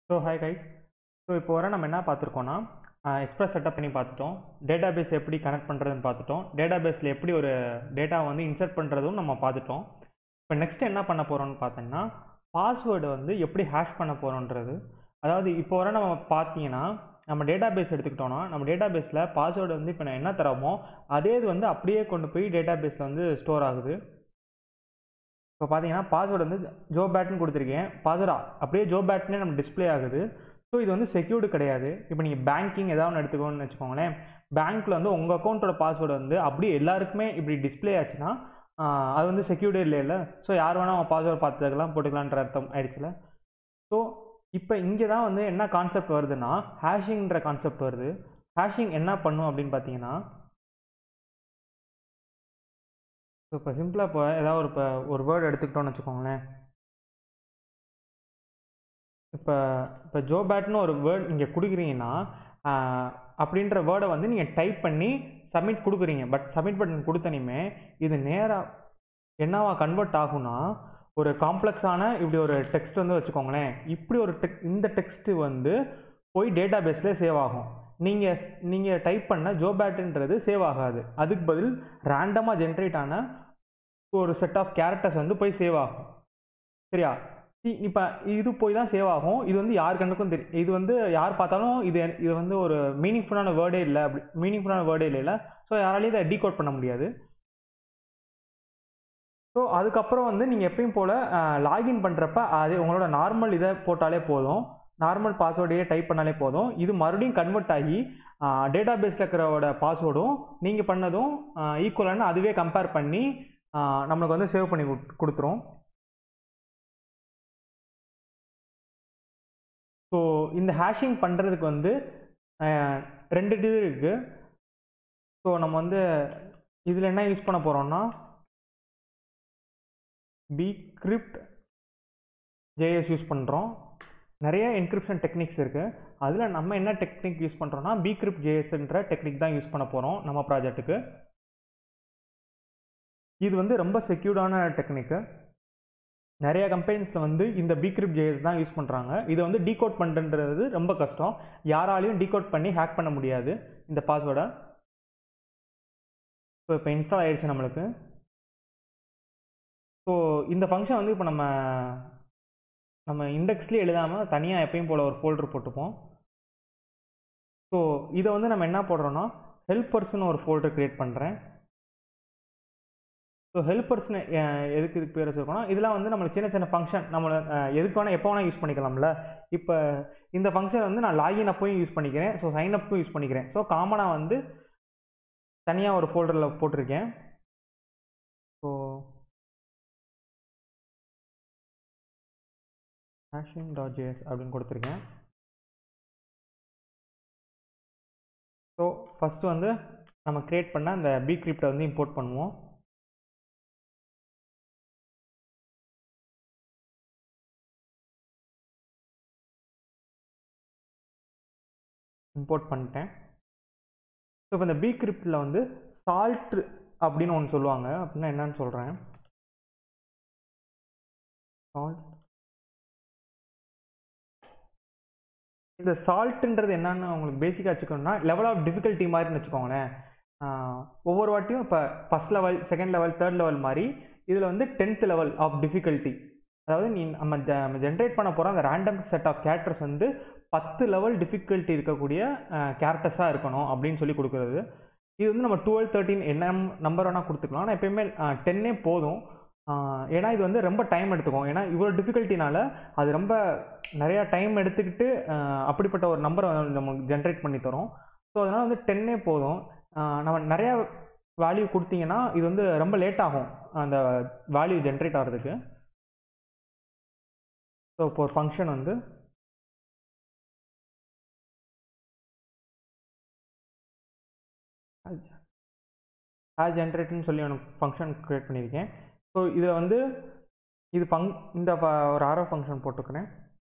so hi guys so இப்போ வர நம்ம என்ன பார்த்துருக்கோன்னா எக்ஸ்பிரஸ் செட்டப் பண்ணி பார்த்துட்டோம் டேட்டா பேஸ் எப்படி கனெக்ட் பண்ணுறதுன்னு பார்த்துட்டோம் டேட்டா பேஸில் எப்படி ஒரு டேட்டா வந்து இன்சர்ட் பண்ணுறதும் நம்ம பார்த்துட்டோம் இப்போ நெக்ஸ்ட் என்ன பண்ண போகிறோம்னு பார்த்தீங்கன்னா பாஸ்வேர்டு வந்து எப்படி ஹேஷ் பண்ண போகிறோன்றது அதாவது இப்போ வர நம்ம பார்த்தீங்கன்னா நம்ம டேட்டா பேஸ் எடுத்துக்கிட்டோம்னா நம்ம டேட்டா பேஸில் பாஸ்வேர்டு வந்து இப்போ நான் என்ன தரமோ அதே இது வந்து அப்படியே கொண்டு போய் டேட்டா பேஸில் வந்து ஸ்டோர் ஆகுது இப்போ பார்த்தீங்கன்னா பாஸ்வேர்டு வந்து ஜோ பேட்னு கொடுத்துருக்கேன் பாஸ்வேர்டா அப்படியே ஜோ பேட்னே நம்ம டிஸ்ப்ளே ஆகுது ஸோ இது வந்து செக்யூர்டு கிடையாது இப்போ நீங்கள் பேங்கிங் ஏதாவது ஒன்று எடுத்துக்கோன்னு வச்சுக்கோங்களேன் பேங்க்கில் வந்து உங்கள் அக்கௌண்ட்டோட பாஸ்வேர்டு வந்து அப்படியே எல்லாருக்குமே இப்படி டிஸ்ப்ளே ஆச்சுன்னா ஆஹ், அது வந்து செக்யூர்டே இல்லைல்ல ஸோ யார் வேணால் அவங்க பாஸ்வேர்டு பார்த்துக்கலாம் போட்டுக்கலான்ற அர்த்தம் ஆயிடுச்சுல ஸோ இப்போ இங்கே தான் வந்து என்ன கான்செப்ட் வருதுன்னா ஹேஷிங்ன்ற கான்செப்ட் வருது ஹேஷிங் என்ன பண்ணும் அப்படின்னு பார்த்தீங்கன்னா ஸோ இப்போ சிம்பிளாக இப்போ ஏதாவது ஒரு இப்போ ஒரு வேர்டு எடுத்துக்கிட்டோம்னு வச்சுக்கோங்களேன் இப்போ இப்போ ஜோபேட்னு ஒரு வேர்ட் நீங்கள் கொடுக்குறீங்கன்னா ஆஹ், அப்படின்ற வேர்டை வந்து நீங்கள் டைப் பண்ணி சப்மிட் கொடுக்குறீங்க பட் சப்மிட் பட்டன் கொடுத்தனையுமே இது நேராக என்னவா கன்வெர்ட் ஆகும்னா ஒரு காம்ப்ளெக்ஸான இப்படி ஒரு டெக்ஸ்ட் வந்து வச்சுக்கோங்களேன் இப்படி ஒரு டெக் இந்த டெக்ஸ்ட்டு வந்து போய் டேட்டா பேஸில் சேவ் ஆகும் நீங்கள் நீங்கள் டைப் பண்ண ஜோபேட்டுன்றது சேவ் ஆகாது அதுக்கு பதில் ரேண்டமாக ஜென்ரேட் ஆன ஒரு செட் ஆஃப் கேரக்டர்ஸ் வந்து போய் சேவ் ஆகும் சரியா இப்போ இது போய் தான் சேவ் ஆகும் இது வந்து யார் கண்ணுக்கும் தெரியும் இது வந்து யார் பார்த்தாலும் இது இது வந்து ஒரு மீனிங்ஃபுல்லான வேர்டே இல்லை அப்படி மீனிங்ஃபுல்லான வேர்டே இல்லை ஸோ யாராலையும் இதை டீகோட் பண்ண முடியாது ஸோ அதுக்கப்புறம் வந்து நீங்கள் எப்பயும் போல் லாகின் பண்ணுறப்ப அது உங்களோட நார்மல் இதை போட்டாலே போதும் நார்மல் பாஸ்வேர்டையே டைப் பண்ணாலே போதும் இது மறுபடியும் கன்வெர்ட் ஆகி டேட்டா பேஸில் இருக்கிறவோட பாஸ்வேர்டும் நீங்கள் பண்ணதும் ஈக்குவலான அதுவே கம்பேர் பண்ணி ஆஹ், நம்மளுக்கு வந்து சேவ் பண்ணி குடுத்- கொடுத்துரும் ஸோ இந்த ஹேஷிங் பண்ணுறதுக்கு வந்து ஆஹ், ரெண்டு இது இருக்குது ஸோ நம்ம வந்து இதில் என்ன யூஸ் பண்ண போகிறோம்னா பிக்ரிப்ட் ஜேஎஸ் யூஸ் பண்ணுறோம் நிறைய என்கிரிப்ஷன் டெக்னிக்ஸ் இருக்குது அதில் நம்ம என்ன டெக்னிக் யூஸ் பண்ணுறோம்னா பிக்ரிப்ட் ஜேஎஸ்ன்ற டெக்னிக் தான் யூஸ் பண்ண போகிறோம் நம்ம ப்ராஜெக்ட்டுக்கு இது வந்து ரொம்ப செக்யூர்டான டெக்னிக்கு நிறைய கம்பெனிஸில் வந்து இந்த பிக்ரிப்ட் ஜேஎஸ் தான் யூஸ் பண்ணுறாங்க இதை வந்து டீகோட் பண்ணுறது ரொம்ப கஷ்டம் யாராலையும் டீகோட் பண்ணி ஹேக் பண்ண முடியாது இந்த பாஸ்வேர்டை ஸோ இப்போ இன்ஸ்டால் ஆயிடுச்சு நம்மளுக்கு ஸோ இந்த ஃபங்க்ஷன் வந்து இப்போ நம்ம நம்ம இண்டெக்ஸ்லேயே எழுதாமல் தனியாக எப்பயும் போல் ஒரு ஃபோல்டர் போட்டுப்போம் ஸோ இதை வந்து நம்ம என்ன போடுறோன்னா ஹெல்ப்பர்ஸ்னு ஒரு ஃபோல்டர் க்ரியேட் பண்ணுறேன் ஸோ ஹெல்ப்பர்ஸ்னு எதுக்கு இதுக்கு பேர் வச்சுருக்கோம்னா இதெல்லாம் வந்து நம்மளுக்கு சின்ன சின்ன ஃபங்க்ஷன் நம்மளை அஹ், எதுக்கு வேணால் எப்போ வேணால் யூஸ் பண்ணிக்கலாம்ல இப்போ இந்த ஃபங்க்ஷன் வந்து நான் லாகின் அப்பையும் யூஸ் பண்ணிக்கிறேன் ஸோ சைன் அப்புக்கும் யூஸ் பண்ணிக்கிறேன் ஸோ காமனாக வந்து தனியாக ஒரு ஃபோல்டரில் போட்டிருக்கேன் ஸோ ஹேஷிங் டாட் ஜேஎஸ் அப்படின்னு கொடுத்துருக்கேன் ஸோ ஃபஸ்ட்டு வந்து நம்ம க்ரியேட் பண்ண அந்த பி கிரிப்டை வந்து இம்போர்ட் பண்ணுவோம் இம்போர்ட் பண்ணிட்டேன் ஸோ இப்போ இந்த பி கிரிப்டில் வந்து சால்ட் அப்படின்னு ஒன்று சொல்லுவாங்க அப்படின்னா என்னன்னு சொல்கிறேன் சால்ட் இந்த சால்ட்டுன்றது என்னன்னு உங்களுக்கு பேசிக்காக வச்சுக்கணும்னா லெவல் ஆஃப் டிஃபிகல்ட்டி மாதிரின்னு வச்சுக்கோங்களேன் ஆஹ் ஒவ்வொரு வாட்டியும் இப்போ first level second level third level மாதிரி இதில் வந்து டென்த் லெவல் ஆஃப் டிஃபிகல்ட்டி அதாவது நீ நம்ம ஜ- நம்ம ஜென்ரேட் பண்ண போகிற அந்த ரேண்டம் செட் ஆஃப் கேரக்டர்ஸ் வந்து பத்து லெவல் டிஃபிகல்ட்டி இருக்கக்கூடிய கேரக்டர்ஸாக இருக்கணும் அப்படின்னு சொல்லி கொடுக்குறது இது வந்து நம்ம டுவெல் தேர்ட்டின் என்ன நம்பர் வேணால் கொடுத்துக்கலாம் ஆனால் எப்பயுமே டென்னே போதும் ஆஹ் ஏன்னா இது வந்து ரொம்ப டைம் எடுத்துக்கும் ஏன்னா இவ்வளோ டிஃபிகல்ட்டினால அது ரொம்ப நிறையா டைம் எடுத்துக்கிட்டு ஆஹ் அப்படிப்பட்ட ஒரு நம்பரை நமக்கு ஜென்ரேட் பண்ணி தரும் ஸோ அதனால் வந்து டென்னே போதும் ஆஹ் நம்ம நிறையா வேல்யூ கொடுத்தீங்கன்னா இது வந்து ரொம்ப லேட் ஆகும் அந்த வேல்யூ ஜென்ரேட் ஆகிறதுக்கு ஸோ இப்போ ஒரு ஃபங்க்ஷன் வந்து ஹேஸ் ஜென்ரேட்னு சொல்லி எனக்கு ஃபங்க்ஷன் க்ரியேட் பண்ணியிருக்கேன் ஸோ இதில் வந்து இது ஃபங் இந்த ஃப- ஒரு ஆரோ ஃபங்க்ஷன் போட்டுக்கிறேன்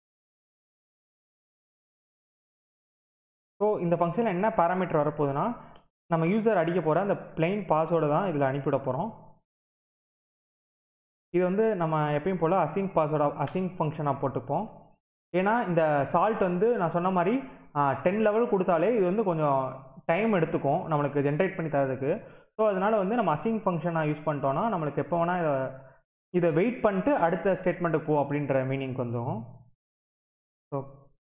ஸோ இந்த ஃபங்க்ஷனில் என்ன பேராமீட்டர் வரப்போகுதுன்னா நம்ம யூசர் அடிக்க போகிற அந்த plain பாஸ்வேர்டை தான் இதில் அனுப்பிவிட போகிறோம் இது வந்து நம்ம எப்பயும் போல் அசிங் பாஸ்வேர்டாக அசிங் ஃபங்க்ஷனாக போட்டுப்போம் ஏன்னா இந்த சால்ட் வந்து நான் சொன்ன மாதிரி டென் லெவல் கொடுத்தாலே இது வந்து கொஞ்சம் டைம் எடுத்துக்கும் நம்மளுக்கு ஜென்ரேட் பண்ணி தரதுக்கு ஸோ அதனால் வந்து நம்ம அசிங் ஃபங்க்ஷனாக யூஸ் பண்ணிட்டோன்னா நம்மளுக்கு எப்போ வேணால் இதை இதை வெயிட் பண்ணிட்டு அடுத்த ஸ்டேட்மெண்ட்டுக்கு போ அப்படின்ற மீனிங்க்கு வந்துடும் ஸோ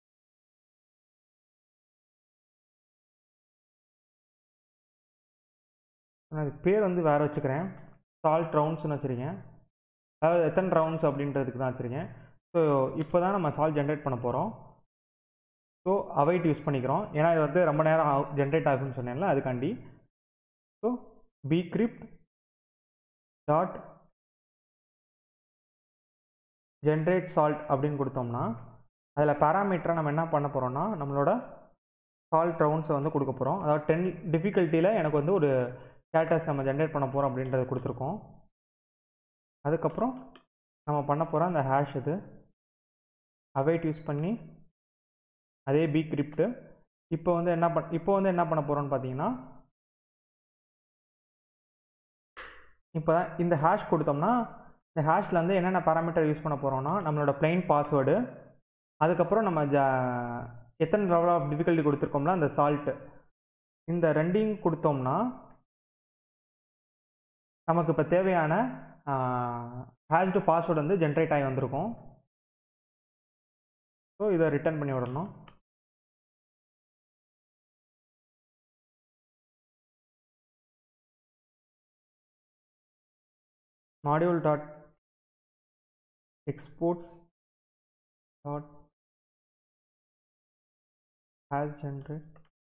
நான் இதுக்கு பேர் வந்து வேறு வச்சுக்கிறேன் சால்ட் ரவுண்ட்ஸ்னு வச்சுருக்கேன் அதாவது எத்தனை ரவுண்ட்ஸ் அப்படின்றதுக்கு தான் வச்சுருக்கேன் ஸோ இப்போ தான் நம்ம சால்ட் ஜென்ரேட் பண்ண போகிறோம் ஸோ அவைட் யூஸ் பண்ணிக்கிறோம் ஏன்னா இது வந்து ரொம்ப நேரம் ஜென்ரேட் ஆகும்னு சொன்னேன்ல அதுக்காண்டி so bcrypt dot generate salt அப்படின்னு கொடுத்தோம்னா அதில் பேராமீட்டரை நம்ம என்ன பண்ண போகிறோம்னா நம்மளோட சால்ட் ரவுண்ட்ஸை வந்து கொடுக்க போகிறோம் அதாவது டென் டிஃபிகல்ட்டியில் எனக்கு வந்து ஒரு கேரக்டர்ஸ் நம்ம ஜென்ரேட் பண்ண போகிறோம் அப்படின்றத கொடுத்துருக்கோம் அதுக்கப்புறம் நம்ம பண்ண போகிற அந்த ஹேஷ் இது அவைட் யூஸ் பண்ணி அதே பி கிரிப்டு இப்போ வந்து என்ன பண் இப்போ வந்து என்ன பண்ண போகிறோம்னு பார்த்தீங்கன்னா இப்போ தான் இந்த ஹேஷ் கொடுத்தோம்னா இந்த ஹேஷில் வந்து என்னென்ன பேராமீட்டர் யூஸ் பண்ண போகிறோம்னா நம்மளோட பிளைன் பாஸ்வேர்டு அதுக்கப்புறம் நம்ம ஜ எத்தனை லெவல் ஆஃப் டிஃபிகல்ட்டி கொடுத்துருக்கோம்ல அந்த சால்ட்டு இந்த ரெண்டையும் கொடுத்தோம்னா நமக்கு இப்போ தேவையான ஹேஷ்டு பாஸ்வேர்டு வந்து ஜென்ரேட் ஆகி வந்திருக்கும் ஸோ இதை ரிட்டர்ன் பண்ணி விடணும் module dot exports dot has generate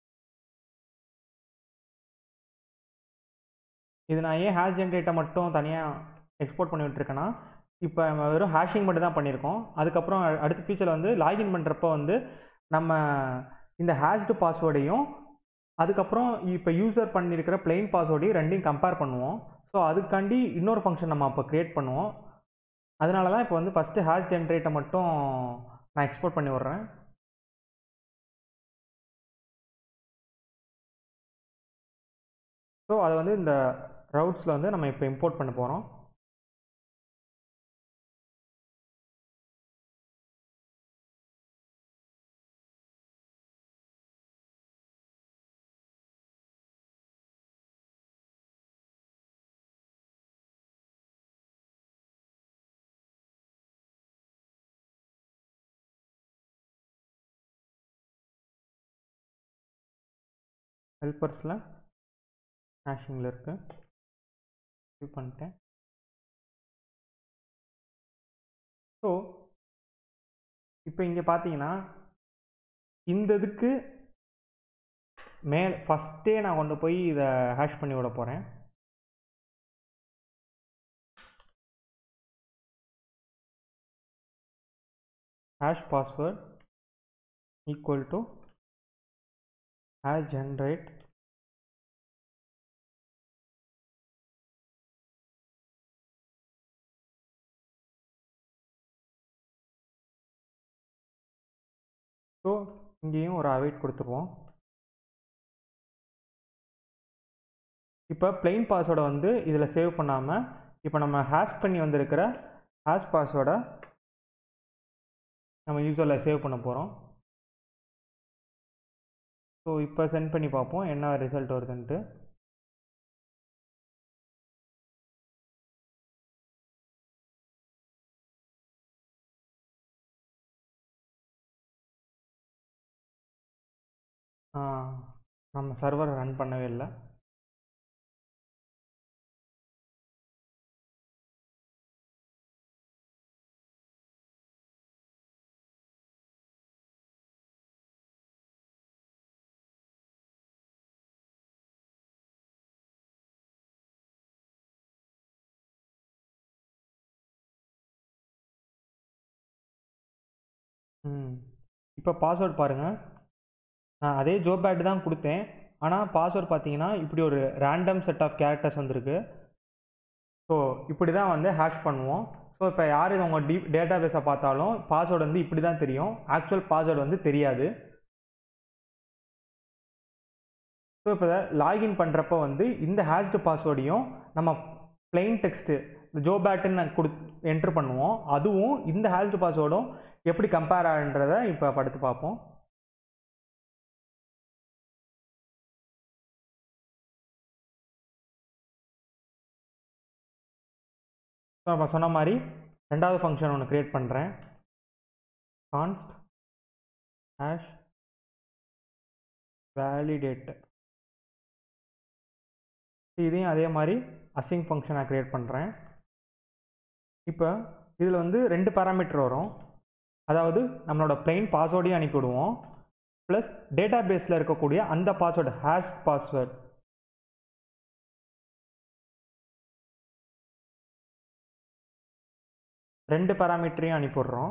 இது நான் ஏன் ஹேஷ் ஜென்ரேட்டை மட்டும் தனியாக எக்ஸ்போர்ட் பண்ணி விட்டுருக்கேன்னா இப்போ நம்ம வெறும் ஹேஷிங் மட்டும் தான் பண்ணியிருக்கோம் அதுக்கப்புறம் அடுத்த ஃபியூச்சரில் வந்து லாகின் பண்ணுறப்ப வந்து நம்ம இந்த ஹேஷ்டு பாஸ்வேர்டையும் அதுக்கப்புறம் இப்போ யூசர் பண்ணியிருக்கிற பிளெயின் பாஸ்வேர்டையும் ரெண்டையும் கம்பேர் பண்ணுவோம் ஸோ அதுக்காண்டி இன்னொரு ஃபங்க்ஷன் நம்ம அப்போ க்ரியேட் பண்ணுவோம் அதனால தான் இப்போ வந்து ஃபஸ்ட்டு ஹேஷ் ஜென்ரேட்டை மட்டும் நான் எக்ஸ்போர்ட் பண்ணி விட்றேன் ஸோ அதை வந்து இந்த ரவுட்ஸில் வந்து நம்ம இப்போ இம்போர்ட் பண்ண போகிறோம் ஹெல்பர்ஸில் ஹேஷிங்கில் இருக்குது இது பண்ணிட்டேன் ஸோ இப்போ இங்கே பார்த்தீங்கன்னா இந்த இதுக்கு மேல் ஃபஸ்ட்டே நான் கொண்டு போய் இதை ஹேஷ் பண்ணி விட போகிறேன் hash password equal to hash generate so இங்கேயும் ஒரு அவைட் கொடுத்துருவோம் இப்போ பிளெயின் பாஸ்வேர்டை வந்து இதில் சேவ் பண்ணாமல் இப்போ நம்ம ஹேஷ் பண்ணி வந்திருக்கிற ஹேஷ் பாஸ்வேர்டை நம்ம யூசரில் சேவ் பண்ண போகிறோம் ஸோ இப்போ சென்ட் பண்ணி பார்ப்போம் என்ன ரிசல்ட் வருதுன்ட்டு நம்ம சர்வர் ரன் பண்ணவே இல்லை ம் இப்போ பாஸ்வேர்ட் பாருங்கள் நான் அதே ஜோபேட் தான் கொடுத்தேன் ஆனால் பாஸ்வேர்ட் பார்த்தீங்கன்னா இப்படி ஒரு ரேண்டம் செட் ஆஃப் கேரக்டர்ஸ் வந்திருக்கு ஸோ இப்படி தான் வந்து ஹேஷ் பண்ணுவோம் ஸோ இப்போ யார் இது உங்கள் டி டேட்டா பேஸை பார்த்தாலும் பாஸ்வேர்டு வந்து இப்படி தான் தெரியும் ஆக்சுவல் பாஸ்வேர்டு வந்து தெரியாது ஸோ இப்போ லாகின் பண்ணுறப்போ வந்து இந்த ஹேஷ்டு பாஸ்வேர்டையும் நம்ம பிளெயின் டெக்ஸ்ட்டு ஜோபேட்டுன்னு கொடு என்ட்ரு பண்ணுவோம் அதுவும் இந்த ஹேஷ்டு பாஸ்வேர்டும் எப்படி கம்பேர் ஆகுன்றதை இப்போ படுத்து பார்ப்போம் ஸோ நம்ம சொன்ன மாதிரி ரெண்டாவது ஃபங்க்ஷன் ஒன்று க்ரியேட் பண்ணுறேன் கான்ஸ்ட் ஹேஷ் வேலிடேட்டர் இதையும் அதே மாதிரி அசிங் ஃபங்க்ஷனாக க்ரியேட் பண்ணுறேன் இப்போ இதில் வந்து ரெண்டு பேராமீட்டர் வரும் அதாவது நம்மளோட பிளெயின் பாஸ்வேர்டையும் அனுப்பிவிடுவோம் ப்ளஸ் டேட்டா பேஸில் இருக்கக்கூடிய அந்த பாஸ்வேர்டு ஹேஷ் பாஸ்வேர்ட் ரெண்டு பேராமீட்டரையும் அனுப்பிடுறோம்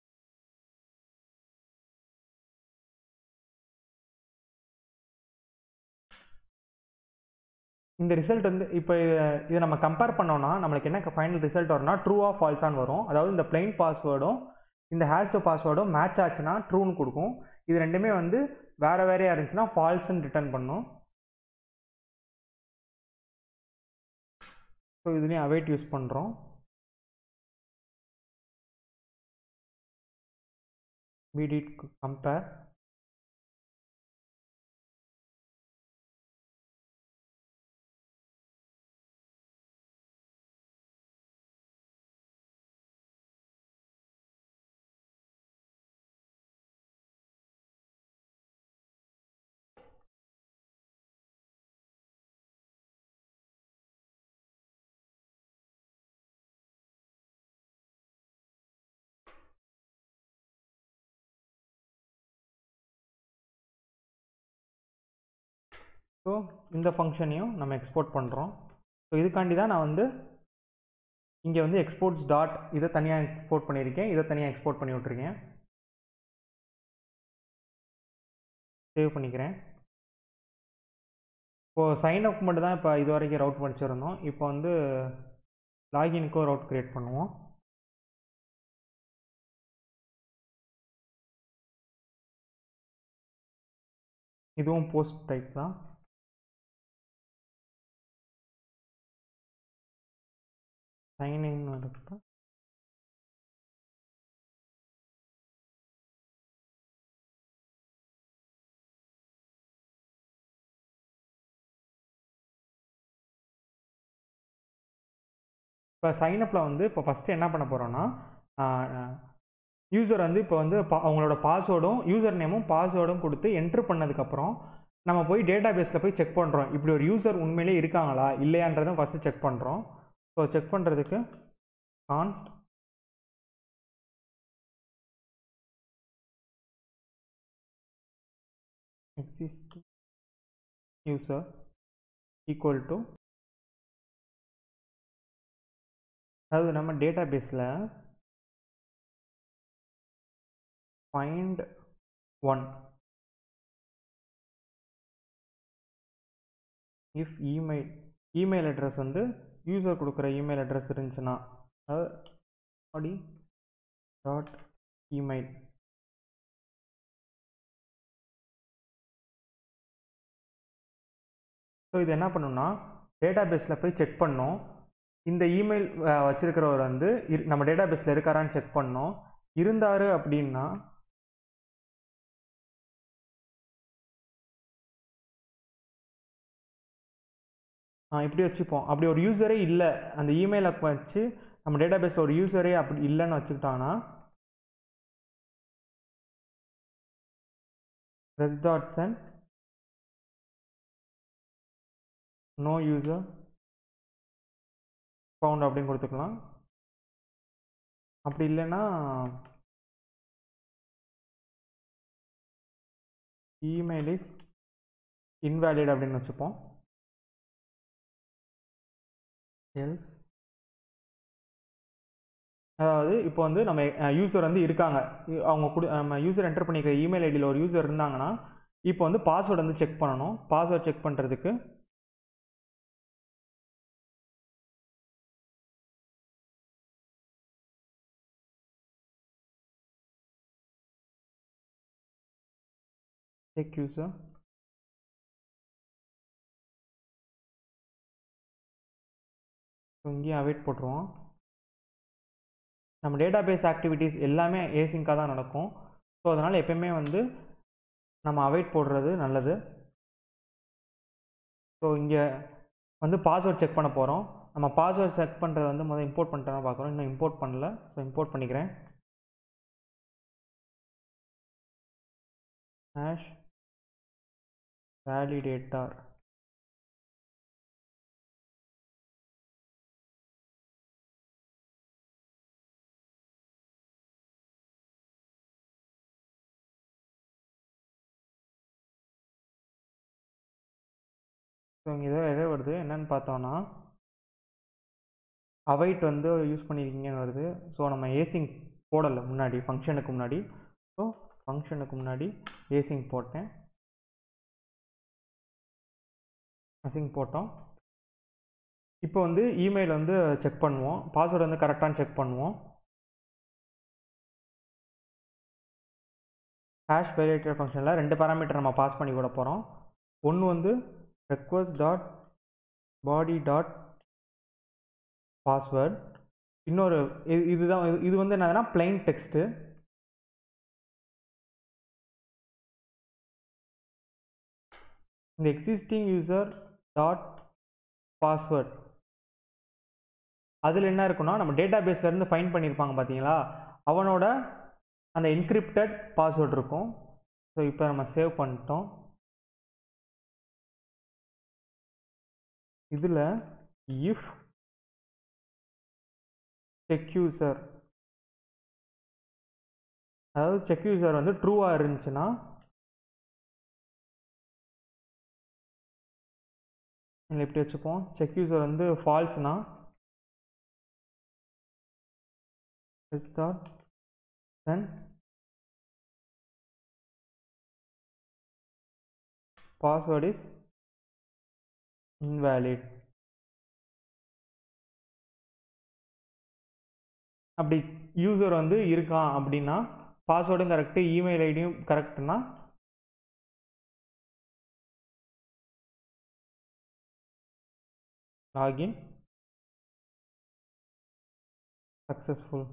இந்த ரிசல்ட் வந்து இப்போ இதை நம்ம கம்பேர் பண்ணோம்னா நம்மளுக்கு என்ன ஃபைனல் ரிசல்ட் வரும்னா ட்ரூ ஆஃப் ஃபால்ஸான்னு வரும் அதாவது இந்த பிளெயின் பாஸ்வேர்டும் இந்த ஹேஷ்டு பாஸ்வேர்டும் மேட்ச் ஆச்சுன்னா ட்ரூன்னு கொடுக்கும் இது ரெண்டுமே வந்து வேறு வேறையாக இருந்துச்சுன்னா ஃபால்ஸ்ன்னு ரிட்டர்ன் பண்ணும் ஸோ இதுலேயும் அவைட் யூஸ் பண்ணுறோம் we did compare ஸோ இந்த ஃபங்க்ஷனையும் நம்ம எக்ஸ்போர்ட் பண்ணுறோம் ஸோ இதுக்காண்டி தான் நான் வந்து இங்கே வந்து எக்ஸ்போர்ட்ஸ் டாட் இதை தனியாக எக்ஸ்போர்ட் பண்ணியிருக்கேன் இதை தனியாக எக்ஸ்போர்ட் பண்ணி விட்ருக்கேன் சேவ் பண்ணிக்கிறேன் இப்போது சைன் அப் மட்டும் தான் இப்போ இது வரைக்கும் ரவுட் படிச்சிருந்தோம் இப்போ வந்து லாகினுக்கும் ரவுட் க்ரியேட் பண்ணுவோம் இதுவும் போஸ்ட் டைப் தான் சைன் இன் இருக்கு இப்போ சைனப்பில் வந்து இப்போ ஃபஸ்ட்டு என்ன பண்ண போகிறோன்னா யூசர் வந்து இப்போ வந்து பா அவங்களோட பாஸ்வேர்டும் யூசர் நேமும் பாஸ்வேர்டும் கொடுத்து என்ட்ரு பண்ணதுக்கப்புறம் நம்ம போய் டேட்டா பேஸில் போய் செக் பண்ணுறோம் இப்படி ஒரு யூசர் உண்மையிலே இருக்காங்களா இல்லையான்றதை ஃபஸ்ட்டு செக் பண்ணுறோம் ஸோ செக் பண்ணுறதுக்கு const existing user equal to அதாவது நம்ம டேட்டா பேஸில் find one if email email address வந்து யூசர் கொடுக்குற இமெயில் அட்ரஸ் இருந்துச்சுன்னா அதாவது பாடி டாட் இமெயில் ஸோ இது என்ன பண்ணுன்னா டேட்டா பேஸில் போய் செக் பண்ணோம் இந்த இமெயில் வச்சுருக்கிறவர் வந்து இரு நம்ம டேட்டா பேஸில் இருக்காரான்னு செக் பண்ணோம் இருந்தார் அப்படின்னா இப்படி வச்சுப்போம் அப்படி ஒரு யூசரே இல்லை அந்த இமெயிலை வச்சு நம்ம டேட்டா பேஸில் ஒரு யூசரே அப்படி இல்லைன்னு வச்சுக்கிட்டாங்கன்னா res dot send no user found அப்படின்னு கொடுத்துக்கலாம் அப்படி இல்லைன்னா இமெயில் இஸ் இன்வேலிட் அப்படின்னு வச்சுப்போம் எல்ஸ் அதாவது இப்போ வந்து நம்ம யூசர் வந்து இருக்காங்க அவங்க கொடு நம்ம யூசர் என்டர் பண்ணிக்கிற இமெயில் ஐடியில் ஒரு யூசர் இருந்தாங்கன்னா இப்போ வந்து பாஸ்வேர்டு வந்து செக் பண்ணணும் பாஸ்வேர்ட் செக் பண்ணுறதுக்கு check user ஸோ இங்கேயும் அவைட் போட்டுருவோம் நம்ம டேட்டாபேஸ் ஆக்டிவிட்டீஸ் எல்லாமே ஏசிங்காக தான் நடக்கும் ஸோ அதனால் எப்பயுமே வந்து நம்ம அவாய்ட் போடுறது நல்லது ஸோ இங்கே வந்து பாஸ்வேர்ட் செக் பண்ண போகிறோம் நம்ம பாஸ்வேர்ட் செக் பண்ணுறது வந்து முதல்ல இம்போர்ட் பண்ணிட்டோம்னா பார்க்குறோம் இன்னும் இம்போர்ட் பண்ணல ஸோ இம்போர்ட் பண்ணிக்கிறேன் ஹேஷ் வேலிடேட்டர் ஸோ இங்கே ஏதோ எரர் வருது என்னன்னு பார்த்தோன்னா அவைட் வந்து யூஸ் பண்ணியிருக்கீங்கன்னு வருது ஸோ நம்ம ஏசிங் போடலை முன்னாடி ஃபங்க்ஷனுக்கு முன்னாடி ஸோ ஃபங்க்ஷனுக்கு முன்னாடி ஏசிங் போட்டேன் அசிங் போட்டோம் இப்போ வந்து இமெயில் வந்து செக் பண்ணுவோம் பாஸ்வேர்டு வந்து கரெக்டானு செக் பண்ணுவோம் ஹேஷ் வேலிடேட்டர் ஃபங்க்ஷனில் ரெண்டு பேராமீட்டர் நம்ம பாஸ் பண்ணி விட போகிறோம் ஒன்று வந்து request dot body dot password இன்னொரு இது இதுதான் இது- இது வந்து என்னதுன்னா plain டெக்ஸ்ட்டு இந்த எக்ஸிஸ்டிங் யூசர் டாட் பாஸ்வேர்ட் அதில் என்ன இருக்குன்னா நம்ம டேட்டா பேஸ்லேருந்து ஃபைன் பண்ணியிருப்பாங்க பார்த்தீங்களா அவனோட அந்த என்கிரிப்டட் பாஸ்வேர்ட் இருக்கும் ஸோ இப்போ நம்ம சேவ் பண்ணிட்டோம் இதில் இஃப் செக் யூசர் அதாவது செக் யூசர் வந்து ட்ரூவாக இருந்துச்சுன்னா இல்லை இப்படி வச்சுப்போம் செக் யூசர் வந்து ஃபால்ஸ்னா is dot then password is invalid அப்படி யூசர் வந்து இருக்கான் அப்படின்னா பாஸ்வேர்டும் கரெக்டு இமெயில் ஐடியும் கரெக்டுனா லாகின் சக்ஸஸ்ஃபுல்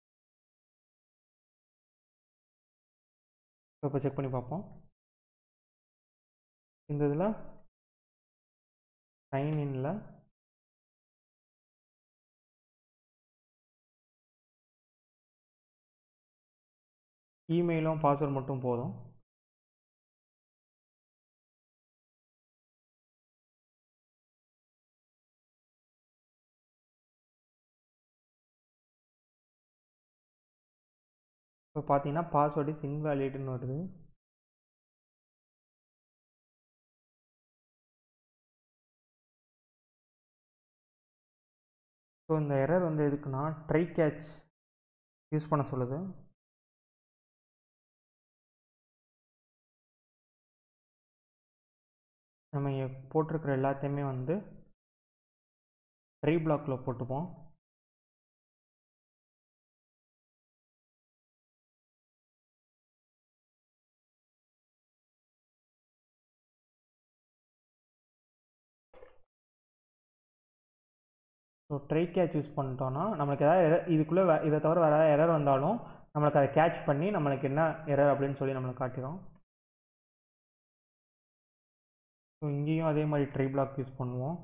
இப்போ செக் பண்ணி பார்ப்போம் இந்த இதில் சைன் இன்ல இமெயிலும் பாஸ்வேர்ட் மட்டும் போதும் இப்போ பார்த்தீங்கன்னா பாஸ்வேர்டு இஸ் இன்வேலிட்னு வருது ஸோ இந்த எரர் வந்து எதுக்குன்னா ட்ரை கேட்ச் யூஸ் பண்ண சொல்லுது நம்ம இங்கே போட்டிருக்கிற எல்லாத்தையுமே வந்து ட்ரை பிளாக்கில் போட்டுப்போம் ஸோ ட்ரை கேட்ச் யூஸ் பண்ணிட்டோன்னா நம்மளுக்கு ஏதாவது error- இதுக்குள்ளே வே இதை தவிர வேறு ஏதாவது எரர் வந்தாலும் நம்மளுக்கு அதை கேட்ச் பண்ணி நம்மளுக்கு என்ன எரர் அப்படின்னு சொல்லி நம்மளுக்கு காட்டிடும் ஸோ இங்கேயும் அதே மாதிரி ட்ரை பிளாக் யூஸ் பண்ணுவோம்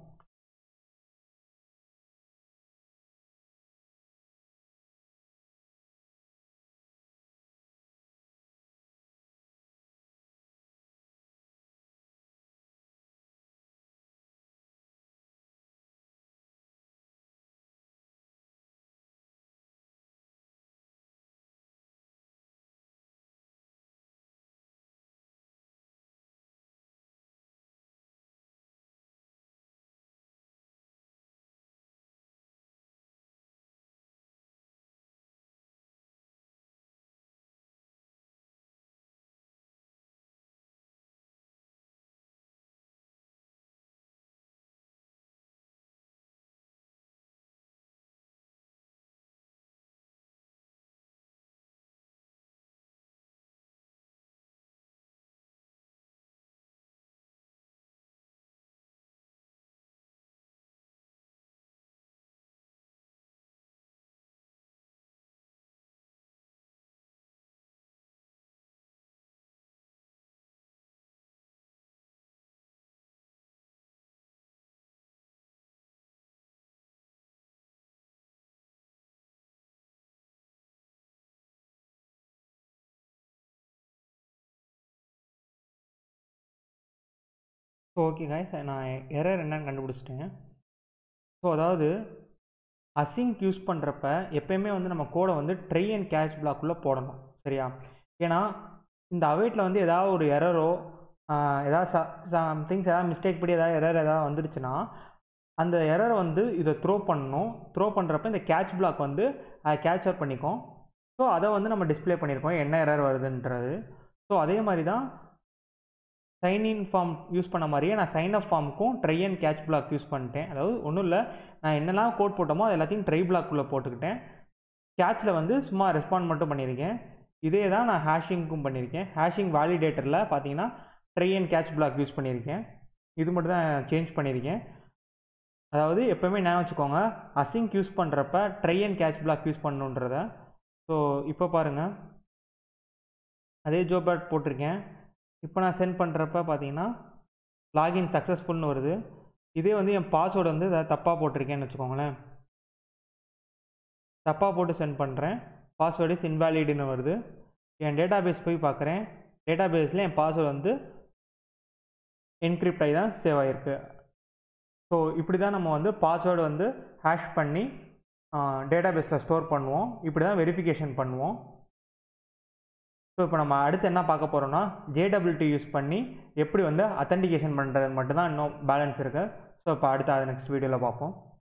ஸோ ஓகே காய்ஸ் நான் எரர் என்னன்னு கண்டுபிடிச்சிட்டேன் ஸோ அதாவது அசிங்க் யூஸ் பண்ணுறப்ப எப்பயுமே வந்து நம்ம கோடை வந்து ட்ரை அண்ட் கேட்ச் பிளாக்குள்ளே போடணும் சரியா ஏன்னா இந்த அவைட்டில் வந்து ஏதாவது ஒரு எரரோ ஏதாவது சம்திங்ஸ் ஏதாவது மிஸ்டேக் படி ஏதாவது எரர் ஏதாவது வந்துருச்சுன்னா அந்த எரரை வந்து இதை த்ரோ பண்ணணும் த்ரோ பண்ணுறப்ப இந்த கேட்ச் பிளாக் வந்து அதை கேட்சர் பண்ணிக்கும் ஸோ அதை வந்து நம்ம டிஸ்ப்ளே பண்ணியிருக்கோம் என்ன எரர் வருதுன்றது ஸோ அதே மாதிரி தான் சைன் இன் ஃபார்ம் யூஸ் பண்ண மாதிரியே நான் சைன் அப் ஃபார்முக்கும் try and catch block use பண்ணிட்டேன் அதாவது ஒன்றும் இல்லை நான் என்னெல்லாம் கோட் போட்டோமோ அது எல்லாத்தையும் ட்ரை பிளாக்குள்ளே போட்டுக்கிட்டேன் கேட்சில் வந்து சும்மா ரெஸ்பாண்ட் மட்டும் பண்ணியிருக்கேன் இதே தான் நான் ஹேஷிங்க்கும் பண்ணியிருக்கேன் ஹேஷிங் வேலிடேட்டரில் பார்த்தீங்கன்னா try and catch block use பண்ணியிருக்கேன் இது மட்டும் தான் சேஞ்ச் பண்ணியிருக்கேன் அதாவது எப்போவுமே ஞாபகம் வச்சுக்கோங்க அசிங்க் யூஸ் பண்ணுறப்ப try and catch block use பண்ணணுன்றத ஸோ இப்போ பாருங்கள் அதே ஜோபேட் போட்டிருக்கேன் இப்போ நான் சென்ட் பண்ணுறப்ப பார்த்தீங்கன்னா லாகின் சக்ஸஸ்ஃபுல்னு வருது இதே வந்து என் பாஸ்வேர்டு வந்து ஏதாவது தப்பாக போட்டிருக்கேன்னு வச்சுக்கோங்களேன் தப்பாக போட்டு சென்ட் பண்ணுறேன் பாஸ்வேர்டு இஸ் இன்வேலிடுன்னு வருது என் டேட்டா பேஸ் போய் பார்க்குறேன் டேட்டா பேஸில் என் பாஸ்வேர்டு வந்து என்கிரிப்ட் ஆகி தான் சேவ் ஆகிருக்கு ஸோ இப்படி தான் நம்ம வந்து பாஸ்வேர்டு வந்து ஹேஷ் பண்ணி டேட்டா பேஸில் ஸ்டோர் பண்ணுவோம் இப்படி தான் வெரிஃபிகேஷன் பண்ணுவோம் ஸோ இப்போ நம்ம அடுத்து என்ன பார்க்க போகிறோம்னா ஜேடபிள்யூடி யூஸ் பண்ணி எப்படி வந்து அத்தன்டிகேஷன் பண்ணுறது மட்டும்தான் இன்னும் பேலன்ஸ் இருக்குது ஸோ இப்போ அடுத்து அதை நெக்ஸ்ட் வீடியோவில் பார்ப்போம்